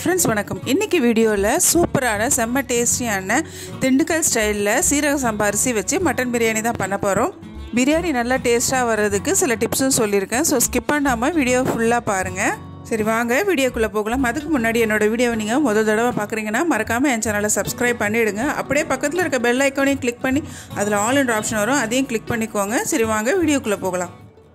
friends வணக்கம் இன்றைக்கி வீடியோவில் சூப்பரான செம்ம டேஸ்டியான திண்டுக்கல் ஸ்டைலில் சீரக சம்பா அரிசி வச்சு மட்டன் பிரியாணி தான் பண்ண போகிறோம் பிரியாணி நல்லா டேஸ்ட்டாக வர்றதுக்கு சில டிப்ஸும் சொல்லியிருக்கேன் ஸோ ஸ்கிப் பண்ணாமல் வீடியோ ஃபுல்லாக பாருங்கள் சரி வாங்க வீடியோக்குள்ளே போகலாம் அதுக்கு முன்னாடி என்னோடய வீடியோவை நீங்கள் முதல் தடவை பார்க்குறீங்கன்னா மறக்காமல் என் சேனலை சப்ஸ்கிரைப் பண்ணிவிடுங்க அப்படியே பக்கத்தில் இருக்க பெல் ஐக்கானையும் கிளிக் பண்ணி அதில் ஆல் என்ற ஆப்ஷன் வரும் அதையும் கிளிக் பண்ணிக்கோங்க சரி வாங்க வீடியோக்குள்ளே போகலாம்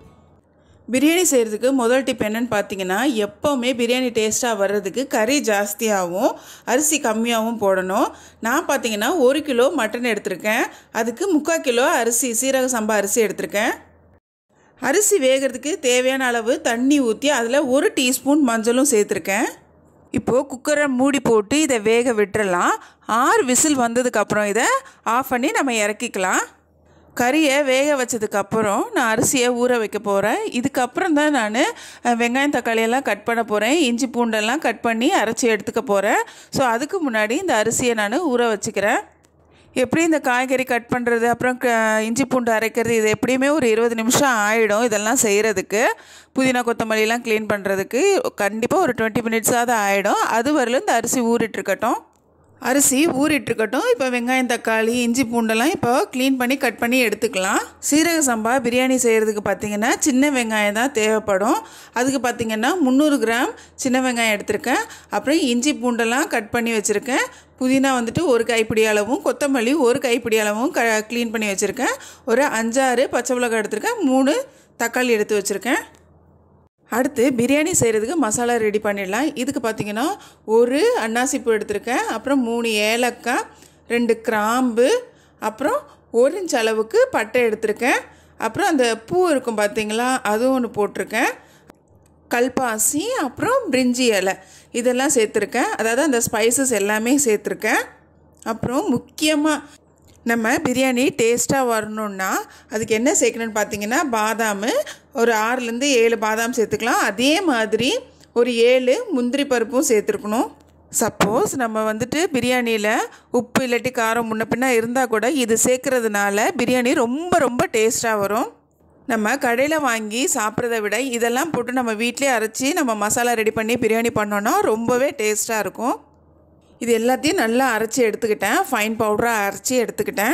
பிரியாணி செய்கிறதுக்கு முதல் டிப் என்னன்னு பார்த்தீங்கன்னா எப்போவுமே பிரியாணி டேஸ்ட்டாக வர்றதுக்கு கறி ஜாஸ்தியாகவும் அரிசி கம்மியாகவும் போடணும் நான் பார்த்தீங்கன்னா ஒரு கிலோ மட்டன் எடுத்திருக்கேன் அதுக்கு முக்கால் கிலோ அரிசி சீரக சம்பா அரிசி எடுத்திருக்கேன் அரிசி வேகிறதுக்கு தேவையான அளவு தண்ணி ஊற்றி அதில் ஒரு டீஸ்பூன் மஞ்சளும் சேர்த்துருக்கேன் இப்போது குக்கரை மூடி போட்டு இதை வேக விட்டுறலாம் ஆறு விசில் வந்ததுக்கப்புறம் இதை ஆஃப் பண்ணி நம்ம இறக்கிக்கலாம் கறியை வேக வச்சதுக்கப்புறம் நான் அரிசியை ஊற வைக்க போகிறேன் இதுக்கப்புறம் தான் நான் வெங்காயம் தக்காளியெல்லாம் கட் பண்ண போகிறேன் இஞ்சி பூண்டெல்லாம் கட் பண்ணி அரைச்சி எடுத்துக்க போகிறேன் ஸோ அதுக்கு முன்னாடி இந்த அரிசியை நான் ஊற வச்சுக்கிறேன் எப்படி இந்த காய்கறி கட் பண்ணுறது அப்புறம் க இஞ்சி பூண்டு அரைக்கிறது இது எப்படியுமே ஒரு இருபது நிமிஷம் ஆகிடும் இதெல்லாம் செய்கிறதுக்கு புதினா கொத்தமல்லிலாம் க்ளீன் பண்ணுறதுக்கு கண்டிப்பாக ஒரு டுவெண்ட்டி மினிட்ஸாவது ஆகிடும் அது வரலும் இந்த அரிசி ஊறிட்டுருக்கட்டும் அரிசி ஊறிட்டுருக்கட்டும் இப்போ வெங்காயம் தக்காளி இஞ்சி பூண்டெல்லாம் இப்போ க்ளீன் பண்ணி கட் பண்ணி எடுத்துக்கலாம் சீரக சம்பா பிரியாணி செய்கிறதுக்கு பார்த்திங்கன்னா சின்ன வெங்காயம் தான் தேவைப்படும் அதுக்கு பார்த்திங்கன்னா முந்நூறு கிராம் சின்ன வெங்காயம் எடுத்திருக்கேன் அப்புறம் இஞ்சி பூண்டெல்லாம் கட் பண்ணி வச்சுருக்கேன் புதினா வந்துட்டு ஒரு கைப்பிடி அளவும் கொத்தமல்லி ஒரு கைப்பிடி அளவும் க க்ளீன் பண்ணி வச்சுருக்கேன் ஒரு அஞ்சாறு பச்சை மிளகாய் எடுத்திருக்கேன் மூணு தக்காளி எடுத்து வச்சுருக்கேன் அடுத்து பிரியாணி செய்கிறதுக்கு மசாலா ரெடி பண்ணிடலாம் இதுக்கு பார்த்திங்கன்னா ஒரு அன்னாசிப்பூ எடுத்திருக்கேன் அப்புறம் மூணு ஏலக்காய் ரெண்டு கிராம்பு அப்புறம் ஒரு இன்ச் அளவுக்கு பட்டை எடுத்திருக்கேன் அப்புறம் அந்த பூ இருக்கும் பார்த்திங்களா அதுவும் ஒன்று போட்டிருக்கேன் கல்பாசி அப்புறம் பிரிஞ்சி இலை இதெல்லாம் சேர்த்துருக்கேன் அதாவது அந்த ஸ்பைசஸ் எல்லாமே சேர்த்துருக்கேன் அப்புறம் முக்கியமாக நம்ம பிரியாணி டேஸ்ட்டாக வரணுன்னா அதுக்கு என்ன சேர்க்கணுன்னு பார்த்தீங்கன்னா பாதாம் ஒரு ஆறுலேருந்து ஏழு பாதாம் சேர்த்துக்கலாம் அதே மாதிரி ஒரு ஏழு முந்திரி பருப்பும் சேர்த்துருக்கணும் சப்போஸ் நம்ம வந்துட்டு பிரியாணியில் உப்பு இல்லாட்டி காரம் முன்ன பின்ன இருந்தால் கூட இது சேர்க்குறதுனால பிரியாணி ரொம்ப ரொம்ப டேஸ்ட்டாக வரும் நம்ம கடையில் வாங்கி சாப்பிட்றத விட இதெல்லாம் போட்டு நம்ம வீட்டிலே அரைச்சி நம்ம மசாலா ரெடி பண்ணி பிரியாணி பண்ணோன்னா ரொம்பவே டேஸ்ட்டாக இருக்கும் இது எல்லாத்தையும் நல்லா அரைச்சி எடுத்துக்கிட்டேன் ஃபைன் பவுடராக அரைச்சி எடுத்துக்கிட்டேன்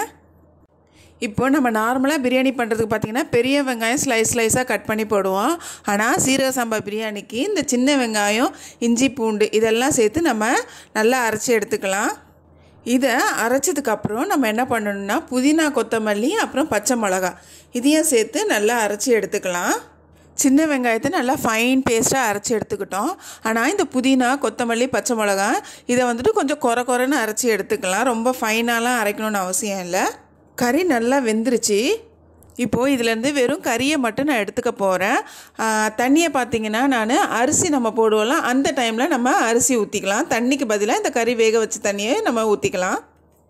இப்போ நம்ம நார்மலாக பிரியாணி பண்ணுறதுக்கு பார்த்திங்கன்னா பெரிய வெங்காயம் ஸ்லைஸ் ஸ்லைஸாக கட் பண்ணி போடுவோம் ஆனால் சீரக சம்பா பிரியாணிக்கு இந்த சின்ன வெங்காயம் இஞ்சி பூண்டு இதெல்லாம் சேர்த்து நம்ம நல்லா அரைச்சி எடுத்துக்கலாம் இதை அரைச்சதுக்கப்புறம் நம்ம என்ன பண்ணணும்னா புதினா கொத்தமல்லி அப்புறம் பச்சை மிளகா இதையும் சேர்த்து நல்லா அரைச்சி எடுத்துக்கலாம் சின்ன வெங்காயத்தை நல்லா ஃபைன் பேஸ்ட்டாக அரைச்சி எடுத்துக்கிட்டோம் ஆனால் இந்த புதினா கொத்தமல்லி பச்சை மிளகா இதை வந்துட்டு கொஞ்சம் குறை குறைன்னு அரைச்சி எடுத்துக்கலாம் ரொம்ப ஃபைனாலாம் அரைக்கணும்னு அவசியம் இல்லை கறி நல்லா வெந்துருச்சு இப்போது இதுலேருந்து வெறும் கறியை மட்டும் நான் எடுத்துக்க போகிறேன் தண்ணியை பார்த்தீங்கன்னா நான் அரிசி நம்ம போடுவோம்ல அந்த டைமில் நம்ம அரிசி ஊற்றிக்கலாம் தண்ணிக்கு பதிலாக இந்த கறி வேக வச்ச தண்ணியை நம்ம ஊற்றிக்கலாம்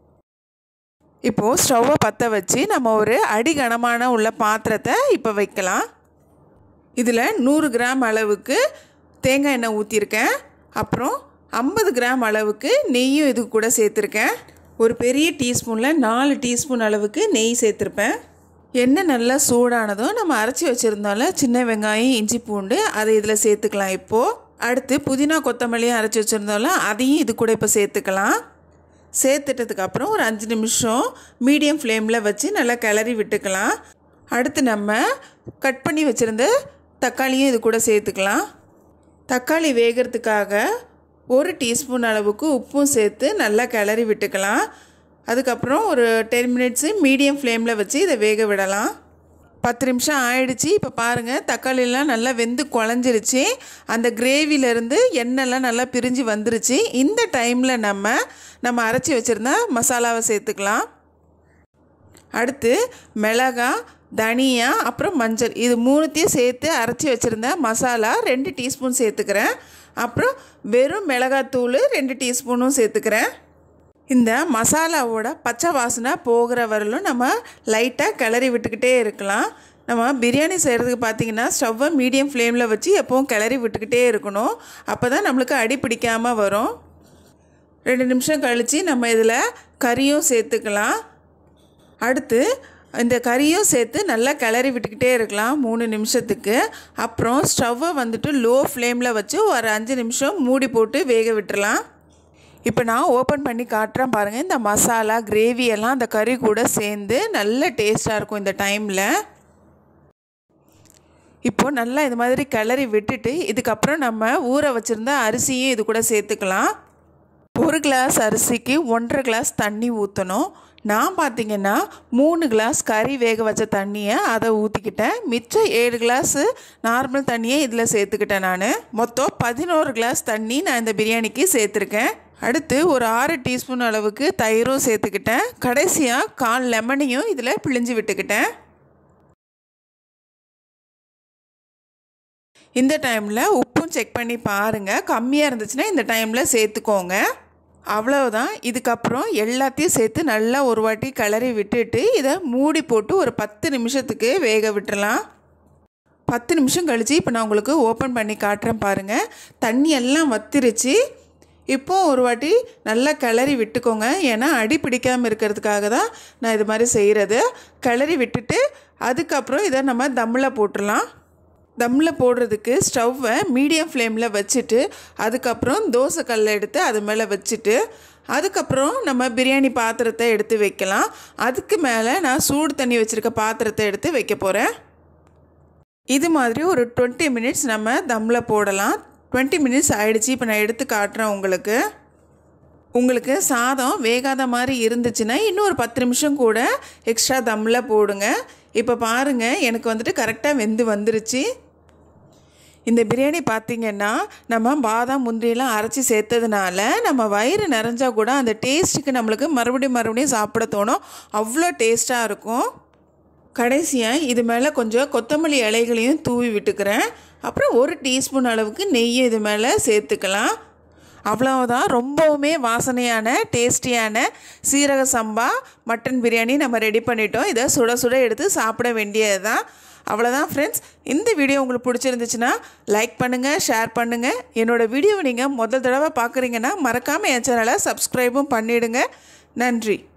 இப்போது ஸ்டவ்வை பற்ற வச்சு நம்ம ஒரு அடி கனமான உள்ள பாத்திரத்தை இப்போ வைக்கலாம் இதில் நூறு கிராம் அளவுக்கு தேங்காய் எண்ணெய் ஊற்றிருக்கேன் அப்புறம் ஐம்பது கிராம் அளவுக்கு நெய்யும் இது கூட சேர்த்துருக்கேன் ஒரு பெரிய டீஸ்பூனில் நாலு டீஸ்பூன் அளவுக்கு நெய் சேர்த்துருப்பேன் எண்ணெய் நல்லா சூடானதும் நம்ம அரைச்சி வச்சுருந்தோம்ல சின்ன வெங்காயம் இஞ்சி பூண்டு அதை இதில் சேர்த்துக்கலாம் இப்போது அடுத்து புதினா கொத்தமல்லியும் அரைச்சி வச்சுருந்தோம்ல அதையும் இது கூட இப்போ சேர்த்துக்கலாம் சேர்த்துட்டதுக்கப்புறம் ஒரு அஞ்சு நிமிஷம் மீடியம் ஃப்ளேமில் வச்சு நல்லா கிளறி விட்டுக்கலாம் அடுத்து நம்ம கட் பண்ணி வச்சுருந்த தக்காளியும் இது கூட சேர்த்துக்கலாம் தக்காளி வேகிறதுக்காக ஒரு டீஸ்பூன் அளவுக்கு உப்பும் சேர்த்து நல்லா கிளறி விட்டுக்கலாம் அதுக்கப்புறம் ஒரு டென் மினிட்ஸு மீடியம் ஃப்ளேமில் வச்சு இதை வேக விடலாம் பத்து நிமிஷம் ஆயிடுச்சு இப்போ பாருங்கள் தக்காளிலாம் நல்லா வெந்து குழஞ்சிருச்சு அந்த கிரேவிலேருந்து எண்ணெய்லாம் நல்லா பிரிஞ்சு வந்துருச்சு இந்த டைமில் நம்ம நம்ம அரைச்சி வச்சுருந்தா மசாலாவை சேர்த்துக்கலாம் அடுத்து மிளகா தனியா அப்புறம் மஞ்சள் இது மூணுத்தையும் சேர்த்து அரைச்சி வச்சுருந்த மசாலா ரெண்டு டீஸ்பூன் சேர்த்துக்கிறேன் அப்புறம் வெறும் மிளகாத்தூள் ரெண்டு டீஸ்பூனும் சேர்த்துக்கிறேன் இந்த மசாலாவோட பச்சை வாசனை போகிற வரலும் நம்ம லைட்டாக கிளறி விட்டுக்கிட்டே இருக்கலாம் நம்ம பிரியாணி செய்கிறதுக்கு பார்த்திங்கன்னா ஸ்டவ்வை மீடியம் ஃப்ளேமில் வச்சு எப்போவும் கிளறி விட்டுக்கிட்டே இருக்கணும் அப்போ தான் நம்மளுக்கு அடி பிடிக்காமல் வரும் ரெண்டு நிமிஷம் கழித்து நம்ம இதில் கறியும் சேர்த்துக்கலாம் அடுத்து இந்த கறியும் சேர்த்து நல்லா கிளறி விட்டுக்கிட்டே இருக்கலாம் மூணு நிமிஷத்துக்கு அப்புறம் ஸ்டவ்வை வந்துட்டு லோ ஃப்ளேமில் வச்சு ஒரு அஞ்சு நிமிஷம் மூடி போட்டு வேக விட்டுறலாம் இப்போ நான் ஓப்பன் பண்ணி காட்டுறேன் பாருங்கள் இந்த மசாலா கிரேவி எல்லாம் அந்த கறி கூட சேர்ந்து நல்ல டேஸ்ட்டாக இருக்கும் இந்த டைமில் இப்போது நல்லா இது மாதிரி கிளறி விட்டுட்டு இதுக்கப்புறம் நம்ம ஊற வச்சுருந்த அரிசியும் இது கூட சேர்த்துக்கலாம் ஒரு கிளாஸ் அரிசிக்கு ஒன்றரை கிளாஸ் தண்ணி ஊற்றணும் நான் பார்த்தீங்கன்னா மூணு கிளாஸ் கறி வேக வச்ச தண்ணியை அதை ஊற்றிக்கிட்டேன் மிச்சம் ஏழு கிளாஸு நார்மல் தண்ணியை இதில் சேர்த்துக்கிட்டேன் நான் மொத்தம் பதினோரு கிளாஸ் தண்ணி நான் இந்த பிரியாணிக்கு சேர்த்துருக்கேன் அடுத்து ஒரு ஆறு டீஸ்பூன் அளவுக்கு தயிரும் சேர்த்துக்கிட்டேன் கடைசியாக கால் லெமனையும் இதில் பிழிஞ்சு விட்டுக்கிட்டேன் இந்த டைமில் உப்பும் செக் பண்ணி பாருங்கள் கம்மியாக இருந்துச்சுன்னா இந்த டைமில் சேர்த்துக்கோங்க அவ்வளவுதான் இதுக்கப்புறம் எல்லாத்தையும் சேர்த்து நல்லா ஒரு வாட்டி கிளறி விட்டுட்டு இதை மூடி போட்டு ஒரு பத்து நிமிஷத்துக்கு வேக விட்டுறலாம் பத்து நிமிஷம் கழித்து இப்போ நான் உங்களுக்கு ஓப்பன் பண்ணி காட்டுறேன் பாருங்கள் தண்ணி எல்லாம் வத்திருச்சு இப்போது ஒரு வாட்டி நல்லா கிளறி விட்டுக்கோங்க ஏன்னா அடி பிடிக்காமல் இருக்கிறதுக்காக தான் நான் இது மாதிரி செய்கிறது கிளறி விட்டுட்டு அதுக்கப்புறம் இதை நம்ம தம்மில் போட்டுடலாம் தம்மில் போடுறதுக்கு ஸ்டவ்வை மீடியம் ஃப்ளேமில் வச்சுட்டு அதுக்கப்புறம் தோசை கல்லை எடுத்து அது மேலே வச்சுட்டு அதுக்கப்புறம் நம்ம பிரியாணி பாத்திரத்தை எடுத்து வைக்கலாம் அதுக்கு மேலே நான் சூடு தண்ணி வச்சுருக்க பாத்திரத்தை எடுத்து வைக்க போகிறேன் இது மாதிரி ஒரு டுவெண்ட்டி மினிட்ஸ் நம்ம தம்மில் போடலாம் டுவெண்ட்டி மினிட்ஸ் ஆயிடுச்சு இப்போ நான் எடுத்து காட்டுறேன் உங்களுக்கு உங்களுக்கு சாதம் வேகாத மாதிரி இருந்துச்சுன்னா இன்னும் ஒரு பத்து நிமிஷம் கூட எக்ஸ்ட்ரா தம்மில் போடுங்க இப்போ பாருங்கள் எனக்கு வந்துட்டு கரெக்டாக வெந்து வந்துருச்சு இந்த பிரியாணி பார்த்திங்கன்னா நம்ம பாதாம் முந்திரியெல்லாம் அரைச்சி சேர்த்ததுனால நம்ம வயிறு நிறைஞ்சா கூட அந்த டேஸ்ட்டுக்கு நம்மளுக்கு மறுபடியும் மறுபடியும் சாப்பிட தோணும் அவ்வளோ டேஸ்ட்டாக இருக்கும் கடைசியாக இது மேலே கொஞ்சம் கொத்தமல்லி இலைகளையும் தூவி விட்டுக்கிறேன் அப்புறம் ஒரு டீஸ்பூன் அளவுக்கு நெய் இது மேலே சேர்த்துக்கலாம் அவ்வளவுதான் ரொம்பவுமே வாசனையான டேஸ்டியான சீரக சம்பா மட்டன் பிரியாணி நம்ம ரெடி பண்ணிட்டோம் இதை சுட சுட எடுத்து சாப்பிட வேண்டியது தான் அவ்வளோதான் ஃப்ரெண்ட்ஸ் இந்த வீடியோ உங்களுக்கு பிடிச்சிருந்துச்சுன்னா லைக் பண்ணுங்கள் ஷேர் பண்ணுங்கள் என்னோடய வீடியோவை நீங்கள் முதல் தடவை பார்க்குறீங்கன்னா மறக்காமல் என் சேனலை சப்ஸ்கிரைபும் பண்ணிவிடுங்க நன்றி